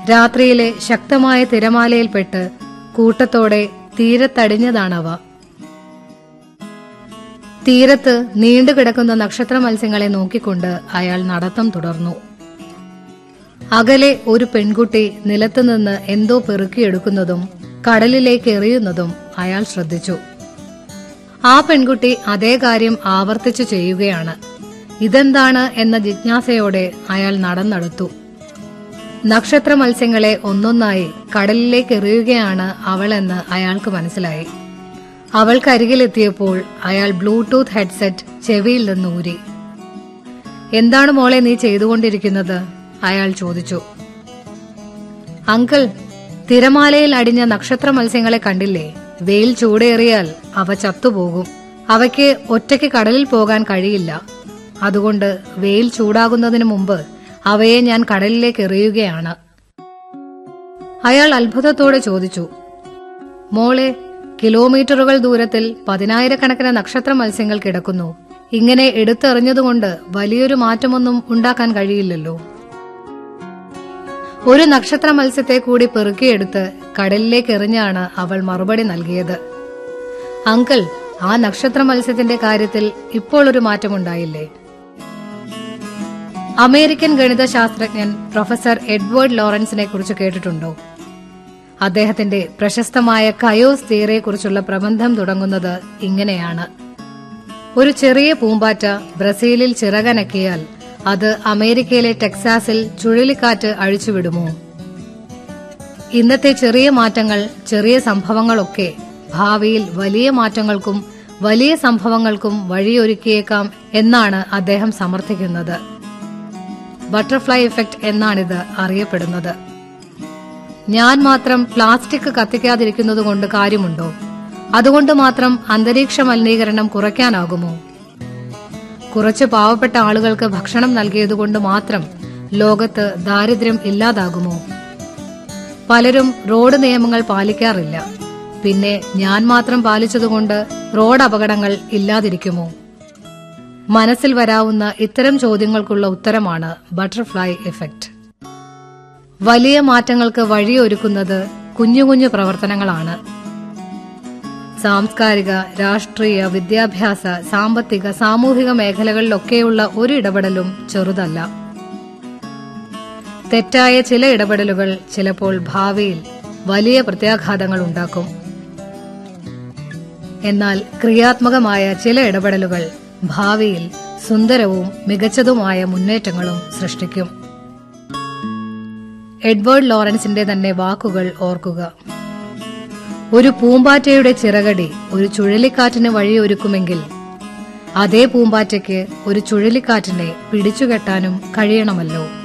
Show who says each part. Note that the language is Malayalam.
Speaker 1: രാത്രിയിലെ ശക്തമായ തിരമാലയിൽപ്പെട്ട് കൂട്ടത്തോടെ തീരത്തടിഞ്ഞതാണവ തീരത്ത് നീണ്ടുകിടക്കുന്ന നക്ഷത്ര മത്സ്യങ്ങളെ നോക്കിക്കൊണ്ട് അയാൾ നടത്തം തുടർന്നു അകലെ ഒരു പെൺകുട്ടി നിലത്തുനിന്ന് എന്തോ പെറുക്കിയെടുക്കുന്നതും കടലിലേക്ക് എറിയുന്നതും അയാൾ ശ്രദ്ധിച്ചു ആ പെൺകുട്ടി അതേ കാര്യം ആവർത്തിച്ചു ചെയ്യുകയാണ് ഇതെന്താണ് എന്ന ജിജ്ഞാസയോടെ അയാൾ നടന്നെടുത്തു നക്ഷത്ര മത്സ്യങ്ങളെ ഒന്നൊന്നായി കടലിലേക്ക് എറിയുകയാണ് അവളെന്ന് അയാൾക്ക് മനസ്സിലായി അവൾക്കരികിലെത്തിയപ്പോൾ അയാൾ ബ്ലൂടൂത്ത് ഹെഡ്സെറ്റ് ചെവിയിൽ നിന്ന് ഊരി എന്താണ് മോളെ നീ ചെയ്തുകൊണ്ടിരിക്കുന്നത് അയാൾ ചോദിച്ചു അങ്കിൾ തിരമാലയിൽ അടിഞ്ഞ നക്ഷത്ര മത്സ്യങ്ങളെ കണ്ടില്ലേ വെയിൽ ചൂടേറിയാൽ അവ ചത്തുപോകും അവയ്ക്ക് ഒറ്റയ്ക്ക് കടലിൽ പോകാൻ കഴിയില്ല അതുകൊണ്ട് വെയിൽ ചൂടാകുന്നതിന് മുമ്പ് അവയെ ഞാൻ കടലിലേക്ക് എറിയുകയാണ് അയാൾ അത്ഭുതത്തോടെ ചോദിച്ചു മോളെ കിലോമീറ്ററുകൾ ദൂരത്തിൽ പതിനായിരക്കണക്കിന് നക്ഷത്ര മത്സ്യങ്ങൾ കിടക്കുന്നു ഇങ്ങനെ എടുത്തെറിഞ്ഞതുകൊണ്ട് വലിയൊരു മാറ്റമൊന്നും ഉണ്ടാക്കാൻ കഴിയില്ലല്ലോ ഒരു നക്ഷത്ര മത്സ്യത്തെ കൂടി പെറുക്കിയെടുത്ത് കടലിലേക്ക് എറിഞ്ഞാണ് അവൾ മറുപടി നൽകിയത് അങ്കിൾ ആ നക്ഷത്ര മത്സ്യത്തിന്റെ കാര്യത്തിൽ ഇപ്പോൾ ഒരു മാറ്റമുണ്ടായില്ലേ അമേരിക്കൻ ഗണിതശാസ്ത്രജ്ഞൻ പ്രൊഫസർ എഡ്വേർഡ് ലോറൻസിനെ കുറിച്ച് കേട്ടിട്ടുണ്ടോ അദ്ദേഹത്തിന്റെ പ്രശസ്തമായ കയോസ് തിയറിയെക്കുറിച്ചുള്ള പ്രബന്ധം തുടങ്ങുന്നത് ഇങ്ങനെയാണ് ഒരു ചെറിയ പൂമ്പാറ്റ ബ്രസീലിൽ ചിറകനക്കിയാൽ അത് അമേരിക്കയിലെ ടെക്സാസിൽ ചുഴലിക്കാറ്റ് അഴിച്ചുവിടുമോ ഇന്നത്തെ ചെറിയ മാറ്റങ്ങൾ ചെറിയ സംഭവങ്ങളൊക്കെ ഭാവിയിൽ വലിയ മാറ്റങ്ങൾക്കും വലിയ സംഭവങ്ങൾക്കും വഴിയൊരുക്കിയേക്കാം എന്നാണ് അദ്ദേഹം സമർത്ഥിക്കുന്നത് ബട്ടർഫ്ലൈ എഫക്ട് എന്നാണിത് അറിയപ്പെടുന്നത് ഞാൻ മാത്രം പ്ലാസ്റ്റിക് കത്തിക്കാതിരിക്കുന്നത് കൊണ്ട് കാര്യമുണ്ടോ അതുകൊണ്ട് മാത്രം അന്തരീക്ഷ മലിനീകരണം കുറയ്ക്കാനാകുമോ കുറച്ച് പാവപ്പെട്ട ആളുകൾക്ക് ഭക്ഷണം നൽകിയതുകൊണ്ട് മാത്രം ലോകത്ത് ദാരിദ്ര്യം ഇല്ലാതാകുമോ പലരും റോഡ് നിയമങ്ങൾ പാലിക്കാറില്ല പിന്നെ ഞാൻ മാത്രം പാലിച്ചതുകൊണ്ട് റോഡ് അപകടങ്ങൾ ഇല്ലാതിരിക്കുമോ മനസ്സിൽ വരാവുന്ന ഇത്തരം ചോദ്യങ്ങൾക്കുള്ള ഉത്തരമാണ് ബട്ടർഫ്ലൈ എഫക്ട് വലിയ മാറ്റങ്ങൾക്ക് വഴിയൊരുക്കുന്നത് കുഞ്ഞു കുഞ്ഞു പ്രവർത്തനങ്ങളാണ് സാംസ്കാരിക രാഷ്ട്രീയ വിദ്യാഭ്യാസ സാമ്പത്തിക സാമൂഹിക മേഖലകളിലൊക്കെയുള്ള ഒരു ഇടപെടലും ചെറുതല്ല തെറ്റായ ചില ഇടപെടലുകൾ ചിലപ്പോൾ ഭാവിയിൽ വലിയ പ്രത്യാഘാതങ്ങൾ ഉണ്ടാക്കും എന്നാൽ ക്രിയാത്മകമായ ചില ഇടപെടലുകൾ ഭാവിയിൽ സുന്ദരവും മികച്ചതുമായ മുന്നേറ്റങ്ങളും സൃഷ്ടിക്കും എഡ്വേർഡ് ലോറൻസിന്റെ തന്നെ വാക്കുകൾ ഓർക്കുക ഒരു പൂമ്പാറ്റയുടെ ചിറകടി ഒരു ചുഴലിക്കാറ്റിന് വഴിയൊരുക്കുമെങ്കിൽ അതേ പൂമ്പാറ്റയ്ക്ക് ഒരു ചുഴലിക്കാറ്റിനെ പിടിച്ചുകെട്ടാനും കഴിയണമല്ലോ